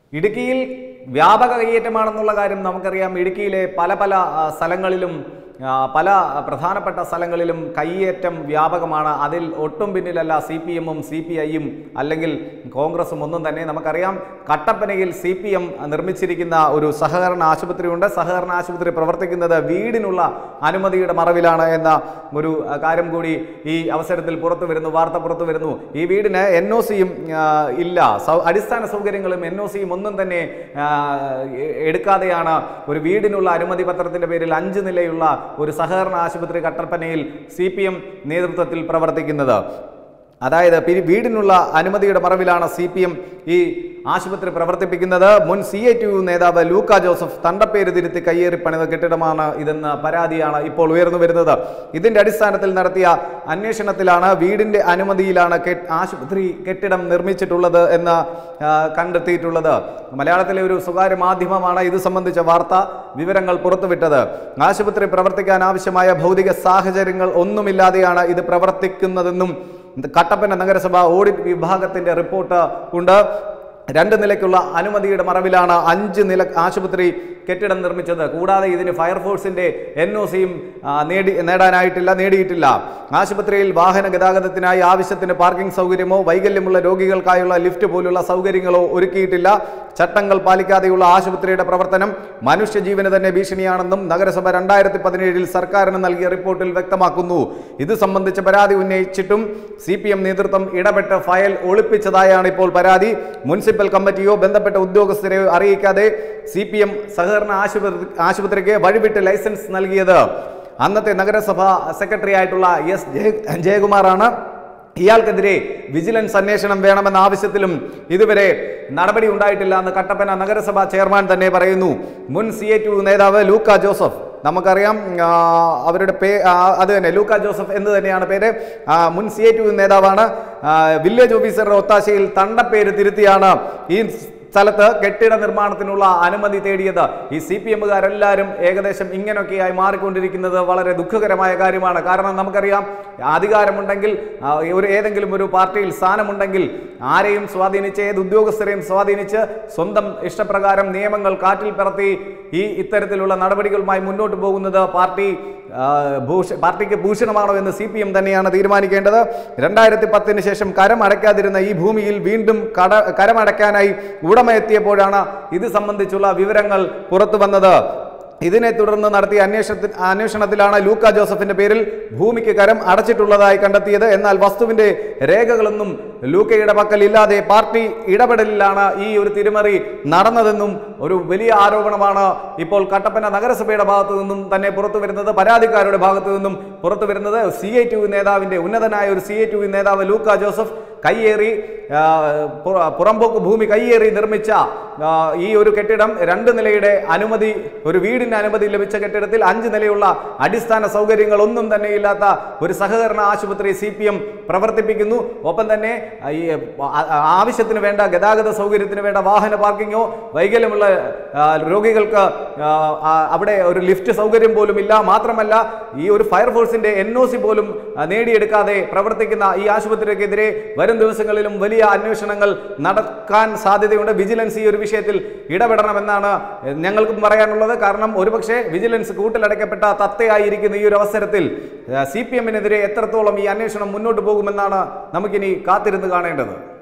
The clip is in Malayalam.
ഇടുക്കിയിൽ വ്യാപക കയ്യേറ്റമാണെന്നുള്ള കാര്യം നമുക്കറിയാം ഇടുക്കിയിലെ പല പല ആ, സ്ഥലങ്ങളിലും ആ, പല പ്രധാനപ്പെട്ട സ്ഥലങ്ങളിലും കയ്യേറ്റം വ്യാപകമാണ് അതിൽ ഒട്ടും പിന്നിലല്ല സി പി എമ്മും സി പി ഐയും അല്ലെങ്കിൽ കോൺഗ്രസും ഒന്നും തന്നെ നമുക്കറിയാം കട്ടപ്പനയിൽ സി പി എം നിർമ്മിച്ചിരിക്കുന്ന ഒരു സഹകരണ ആശുപത്രിയുണ്ട് സഹകരണ ആശുപത്രി പ്രവർത്തിക്കുന്നത് വീടിനുള്ള അനുമതിയുടെ മറവിലാണ് എന്ന ഒരു ആ, കാര്യം കൂടി ഈ അവസരത്തിൽ പുറത്തു വരുന്നു വാർത്ത പുറത്തു വരുന്നു ഈ വീടിന് എൻ ഒ സിയും ഇല്ല സൗ- അടിസ്ഥാന സൗകര്യങ്ങളും എൻ ഒ സിയും ഒന്നും തന്നെ ആ, എ- എടുക്കാതെയാണ് ഒരു വീടിനുള്ള അനുമതി പത്രത്തിന്റെ പേരിൽ അഞ്ച് നിലയുള്ള ഒരു സഹകരണ ആശുപത്രി കട്ടപ്പനയിൽ സി പി എം നേതൃത്വത്തിൽ പ്രവർത്തിക്കുന്നത് അതായത് പി- വീടിനുള്ള അനുമതിയുടെ മറവിലാണ് സി പി എം ഈ ആശുപത്രി പ്രവർത്തിപ്പിക്കുന്നത് മുൻ സി ഐ ടി യു നേതാവ് ലൂക്ക ജോസഫ് തണ്ടപ്പേര് തിരുത്തി കയ്യേറി പണിത കെട്ടിടമാണ് ഇതെന്ന പരാതിയാണ് ഇപ്പോൾ ഉയർന്നു വരുന്നത് ഇതിന്റെ അടിസ്ഥാനത്തിൽ നടത്തിയ അന്വേഷണത്തിലാണ് വീടിന്റെ അനുമതിയിലാണ് കെ- ആശുപത്രി കെട്ടിടം നിർമ്മിച്ചിട്ടുള്ളത് എന്ന് ആ, കണ്ടെത്തിയിട്ടുള്ളത് മലയാളത്തിലെ ഒരു സ്വകാര്യ മാധ്യമമാണ് ഇത് സംബന്ധിച്ച വാർത്ത വിവരങ്ങൾ പുറത്തുവിട്ടത് ആശുപത്രി പ്രവർത്തിക്കാൻ ആവശ്യമായ ഭൗതിക സാഹചര്യങ്ങൾ ഒന്നുമില്ലാതെയാണ് ഇത് പ്രവർത്തിക്കുന്നതെന്നും കട്ടപ്പന നഗരസഭ ഓഡിറ്റ് വിഭാഗത്തിന്റെ റിപ്പോർട്ട് ഉണ്ട് രണ്ട് നിലയ്ക്കുള്ള അനുമതിയുടെ മറവിലാണ് അഞ്ച് നില ആശുപത്രി കെട്ടിടം നിർമ്മിച്ചത് കൂടാതെ ഇതിന് ഫയർഫോഴ്സിന്റെ എൻ ഒ സിയും നേടി നേടാനായിട്ടില്ല നേടിയിട്ടില്ല ആശുപത്രിയിൽ വാഹന ഗതാഗതത്തിനായി ആവശ്യത്തിന് പാർക്കിംഗ് സൗകര്യമോ വൈകല്യമുള്ള രോഗികൾക്കായുള്ള ലിഫ്റ്റ് പോലുള്ള സൗകര്യങ്ങളോ ഒരുക്കിയിട്ടില്ല ചട്ടങ്ങൾ പാലിക്കാതെയുള്ള ആശുപത്രിയുടെ പ്രവർത്തനം മനുഷ്യജീവന് തന്നെ ഭീഷണിയാണെന്നും നഗരസഭ രണ്ടായിരത്തി പതിനേഴിൽ സർക്കാരിന് നൽകിയ റിപ്പോർട്ടിൽ വ്യക്തമാക്കുന്നു ഇത് സംബന്ധിച്ച് പരാതി ഉന്നയിച്ചിട്ടും സി പി എം നേതൃത്വം ഇടപെട്ട് ഫയൽ ഒളിപ്പിച്ചതായാണ് ഇപ്പോൾ പരാതി മുനിസിപ്പൽ കമ്മിറ്റിയോ ബന്ധപ്പെട്ട ഉദ്യോഗസ്ഥരെയോ അറിയിക്കാതെ സി പി എം സഹകരണ ആശുപത്രി ആശുപത്രിക്ക് വഴിവിട്ട് ലൈസൻസ് നൽകിയത് അന്നത്തെ നഗരസഭ സെക്രട്ടറി ആയിട്ടുള്ള എസ് ജയ ജയകുമാറാണ് ഇയാൾക്കെതിരെ വിജിലൻസ് അന്വേഷണം വേണമെന്ന ആവശ്യത്തിലും ഇതുവരെ നടപടി ഉണ്ടായിട്ടില്ല എന്ന് കട്ടപ്പന നഗരസഭ ചെയർമാൻ തന്നെ പറയുന്നു മുൻ സി എ ടു നേതാവ് ലൂക്ക ജോസഫ് നമുക്കറിയാം ആ, അവരുടെ പേ ആ, അത് തന്നെ ലൂക്ക ജോസഫ് എന്ന് തന്നെയാണ് പേര് ആ, മുൻ സി എ ടു നേതാവാണ് ആ, വില്ലേജ് ഓഫീസറുടെ ഒത്താശയിൽ തണ്ടപ്പേര് തിരുത്തിയാണ് ഈ സ്ഥലത്ത് കെട്ടിട നിർമ്മാണത്തിനുള്ള അനുമതി തേടിയത് ഈ സി പി എമ്മുകാരെല്ലാവരും ഏകദേശം ഇങ്ങനെയൊക്കെയായി മാറിക്കൊണ്ടിരിക്കുന്നത് വളരെ ദുഃഖകരമായ കാര്യമാണ് കാരണം നമുക്കറിയാം അധികാരമുണ്ടെങ്കിൽ ആ, ഒരു ഏതെങ്കിലും ഒരു പാർട്ടിയിൽ സ്ഥാനമുണ്ടെങ്കിൽ ആരെയും സ്വാധീനിച്ച് ഏത് ഉദ്യോഗസ്ഥരെയും സ്വാധീനിച്ച് സ്വന്തം ഇഷ്ടപ്രകാരം നിയമങ്ങൾ കാറ്റിൽ പറത്തി ഈ ഇത്തരത്തിലുള്ള നടപടികളുമായി മുന്നോട്ട് പോകുന്നത് പാർട്ടി ആ, ഭൂഷ പാർട്ടിക്ക് ഭൂഷണമാണോ എന്ന് സി പി എം തന്നെയാണ് തീരുമാനിക്കേണ്ടത് രണ്ടായിരത്തി പത്തിന് ശേഷം കരമടയ്ക്കാതിരുന്ന ഈ ഭൂമിയിൽ വീണ്ടും കട കരമടയ്ക്കാനായി ഉടമ എത്തിയപ്പോഴാണ് ഇത് സംബന്ധിച്ചുള്ള വിവരങ്ങൾ പുറത്തു വന്നത് ഇതിനെ തുടർന്ന് നടത്തിയ അന്വേഷണത്തിൽ അന്വേഷണത്തിലാണ് ലൂക്ക ജോസഫിന്റെ പേരിൽ ഭൂമിക്ക് കരം അടച്ചിട്ടുള്ളതായി കണ്ടെത്തിയത് എന്നാൽ വസ്തുവിന്റെ രേഖകളൊന്നും ലൂക്കയുടെ പക്കൽ ഇല്ലാതെ പാർട്ടി ഇടപെടലിലാണ് ഈ ഒരു തിരിമറി നടന്നതെന്നും ഒരു വലിയ ആരോപണമാണ് ഇപ്പോൾ കട്ടപ്പന നഗരസഭയുടെ ഭാഗത്തു നിന്നും തന്നെ പുറത്തു വരുന്നത് പരാതിക്കാരുടെ ഭാഗത്തു നിന്നും പുറത്തു വരുന്നത് സി ഐ ടി നേതാവിന്റെ ഉന്നതനായ ഒരു സി ഐ ടി നേതാവ് ലൂക്ക ജോസഫ് കയ്യേറി ആ, പുറ- പുറമ്പോക്ക് ഭൂമി കയ്യേറി നിർമ്മിച്ച ആ, ഈ ഒരു കെട്ടിടം രണ്ട് നിലയുടെ അനുമതി ഒരു വീടിന് അനുമതി ലഭിച്ച കെട്ടിടത്തിൽ അഞ്ച് നിലയുള്ള അടിസ്ഥാന സൗകര്യങ്ങൾ ഒന്നും തന്നെ ഇല്ലാത്ത ഒരു സഹകരണ ആശുപത്രി സി പി എം പ്രവർത്തിപ്പിക്കുന്നു ഒപ്പം തന്നെ ആ, ഈ ആ- ആ- ആവശ്യത്തിന് വേണ്ട ഗതാഗത സൗകര്യത്തിന് വേണ്ട വാഹന പാർക്കിങ്ങോ വൈകല്യമുള്ള ആ, രോഗികൾക്ക് ആ, ആ, അവിടെ ഒരു ലിഫ്റ്റ് സൗകര്യം പോലും ഇല്ല മാത്രമല്ല ഈ ഒരു ഫയർഫോഴ്സിന്റെ എൻ ഒ സി പോലും ആ, നേടിയെടുക്കാതെ പ്രവർത്തിക്കുന്ന ഈ ആശുപത്രിക്കെതിരെ വരും ദിവസങ്ങളിലും വലിയ അന്വേഷണങ്ങൾ നടക്കാൻ സാധ്യതയുണ്ട് വിജിലൻസ് ഈ ഒരു വിഷയത്തിൽ ഇടപെടണമെന്നാണ് ഞങ്ങൾക്കും പറയാനുള്ളത് കാരണം ഒരുപക്ഷെ വിജിലൻസ് കൂട്ടിലടയ്ക്കപ്പെട്ട തത്തയായിരിക്കുന്ന ഈ ഒരു അവസരത്തിൽ സി പി എമ്മിനെതിരെ എത്രത്തോളം ഈ അന്വേഷണം മുന്നോട്ട് പോകുമെന്നാണ് നമുക്കിനി കാത്തിരുന്ന് കാണേണ്ടത്